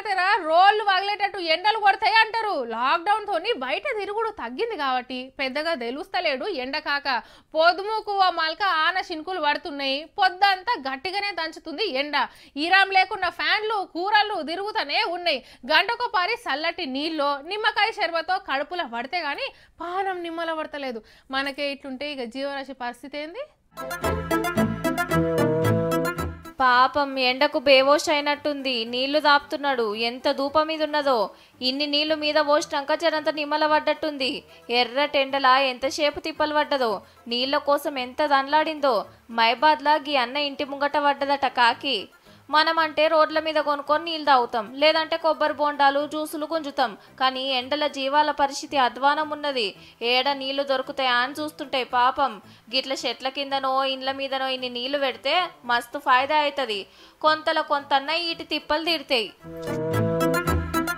పడితేరా రోళ్ళు వగలేటట్టు ఎండలు కొడతాయి అంటారు లాక్డౌన్ తోని బయట తిరుగుడు తగ్గింది కాబట్టి పెద్దగా తెలుస్తలేడు ఎండ కాక పొదుముకు ఓ మల్క ఆన శినుకులు పడుతున్నాయి పొద్దంతా గట్టిగానే దంచుతుంది ఎండ ఈరాం లేకున్న ఫ్యాన్లు కూరలు తిరుగుతూనే ఉన్నాయి గంటకు పారి చల్లటి నీళ్ళు నిమ్మకాయ షర్బతో కడుపులో పడితే గాని పానం నిమ్మల పడతలేదు మనకే ఇట్లుంటే ఇక జీవరాశి పరిస్థితి ఏంది పాపం ఎండకు బేవోష్ అయినట్టుంది నీళ్లు దాపుతున్నాడు ఎంత ధూపం మీద ఉన్నదో ఇన్ని నీళ్లు మీద పోసినాక జరంత నిమ్మల పడ్డట్టుంది ఎర్ర టెండలా ఎంతసేపు తిప్పలు పడ్డదో నీళ్ల కోసం ఎంత దండ్లాడిందో మైబాద్లా గీ అన్న ఇంటి ముంగట పడ్డదట కాకి మనం అంటే రోడ్ల మీద కొనుక్కొని నీళ్ళు తాగుతాం లేదంటే కొబ్బరి బోండాలు జ్యూసులు గుంజుతాం కానీ ఎండల జీవాల పరిస్థితి అధ్వానం ఉన్నది ఏడ నీళ్లు దొరుకుతాయా అని చూస్తుంటాయి పాపం గిట్ల చెట్ల కిందనో ఇండ్ల మీదనో ఇన్ని నీళ్లు పెడితే మస్తు ఫాయిదా అవుతుంది కొంతలో కొంతన్న ఈటి తిప్పలు తీరుతాయి